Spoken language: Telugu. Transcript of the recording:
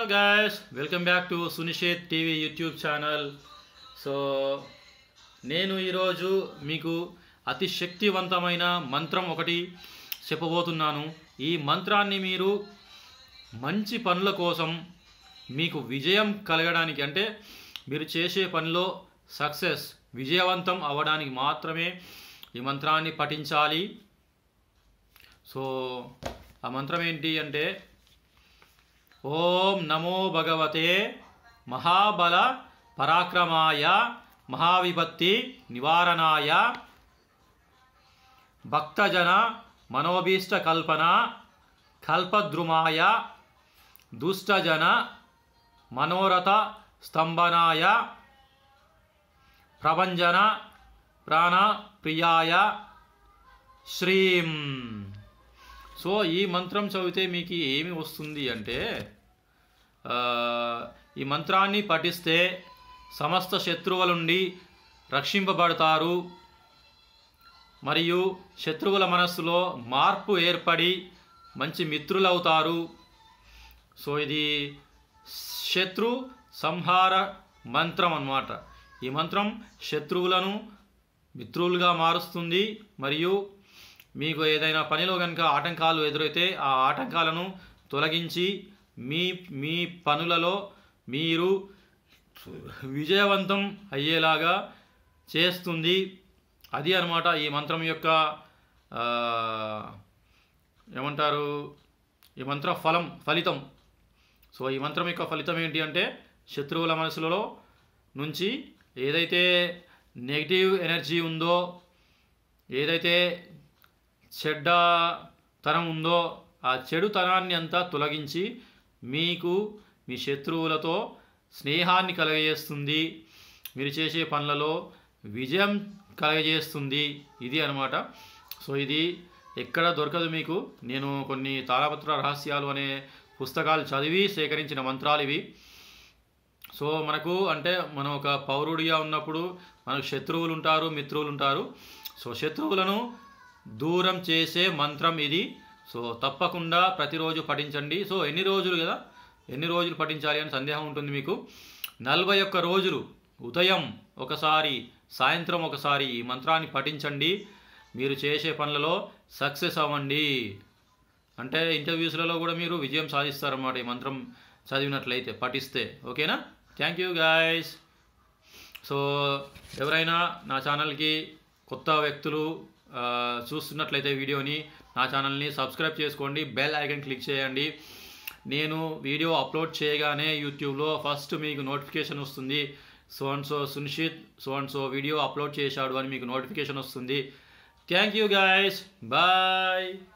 hello guys welcome back to Sunishet TV YouTube channel so నేను ఈరోజు మీకు అతి శక్తివంతమైన మంత్రం ఒకటి చెప్పబోతున్నాను ఈ మంత్రాన్ని మీరు మంచి పనుల కోసం మీకు విజయం కలగడానికి అంటే మీరు చేసే పనిలో సక్సెస్ విజయవంతం అవ్వడానికి మాత్రమే ఈ మంత్రాన్ని పఠించాలి సో ఆ మంత్రం ఏంటి అంటే ఓం నమో భగవతే మహాబల పరాక్రమాయ మహావిభక్తి నివారణాయ భక్తజన మనోభీష్ట కల్పన కల్పద్రుమాయ దుష్టజన మనోరథ స్తంభనాయ ప్రభంజన ప్రాణప్రియాయ శ్రీం సో ఈ మంత్రం చదివితే మీకు ఏమి వస్తుంది అంటే ఆ, ఈ మంత్రాన్ని పఠిస్తే సమస్త శత్రువుల నుండి రక్షింపబడతారు మరియు శత్రువుల మనస్సులో మార్పు ఏర్పడి మంచి మిత్రులవుతారు సో ఇది శత్రు సంహార మంత్రం అన్నమాట ఈ మంత్రం శత్రువులను మిత్రులుగా మారుస్తుంది మరియు మీకు ఏదైనా పనిలో కనుక ఆటంకాలు ఎదురైతే ఆ ఆటంకాలను తొలగించి మీ మీ పనులలో మీరు విజయవంతం అయ్యేలాగా చేస్తుంది అది అన్నమాట ఈ మంత్రం యొక్క ఆ, ఏమంటారు ఈ మంత్ర ఫలం ఫలితం సో ఈ మంత్రం యొక్క ఫలితం ఏంటి అంటే శత్రువుల మనసులలో నుంచి ఏదైతే నెగిటివ్ ఎనర్జీ ఉందో ఏదైతే చెడ్డ తనం ఉందో ఆ చెడుతనాన్ని అంతా తొలగించి మీకు మీ శత్రువులతో స్నేహాన్ని కలగజేస్తుంది మీరు చేసే పనులలో విజయం కలగజేస్తుంది ఇది అన్నమాట సో ఇది ఎక్కడ దొరకదు మీకు నేను కొన్ని తాళపత్ర రహస్యాలు అనే పుస్తకాలు చదివి సేకరించిన మంత్రాలు ఇవి సో మనకు అంటే మనం ఒక పౌరుడిగా ఉన్నప్పుడు మనకు శత్రువులు ఉంటారు మిత్రువులు ఉంటారు సో శత్రువులను దూరం చేసే మంత్రం ఇది సో తప్పకుండా ప్రతిరోజు పఠించండి సో ఎన్ని రోజులు కదా ఎన్ని రోజులు పఠించాలి అని సందేహం ఉంటుంది మీకు నలభై ఒక్క రోజులు ఉదయం ఒకసారి సాయంత్రం ఒకసారి ఈ మంత్రాన్ని పఠించండి మీరు చేసే పనులలో సక్సెస్ అవ్వండి అంటే ఇంటర్వ్యూస్లలో కూడా మీరు విజయం సాధిస్తారన్నమాట ఈ మంత్రం చదివినట్లయితే పఠిస్తే ఓకేనా థ్యాంక్ యూ గాయస్ సో ఎవరైనా నా ఛానల్కి కొత్త వ్యక్తులు ఆ, చూస్తున్నట్లయితే వీడియోని నా ఛానల్ని సబ్స్క్రైబ్ చేసుకోండి బెల్ ఐకన్ క్లిక్ చేయండి నేను వీడియో అప్లోడ్ చేయగానే యూట్యూబ్లో ఫస్ట్ మీకు నోటిఫికేషన్ వస్తుంది so and so Sunishith so and so video upload చేశాడు అని మీకు నోటిఫికేషన్ వస్తుంది థ్యాంక్ యూ గాయస్ బాయ్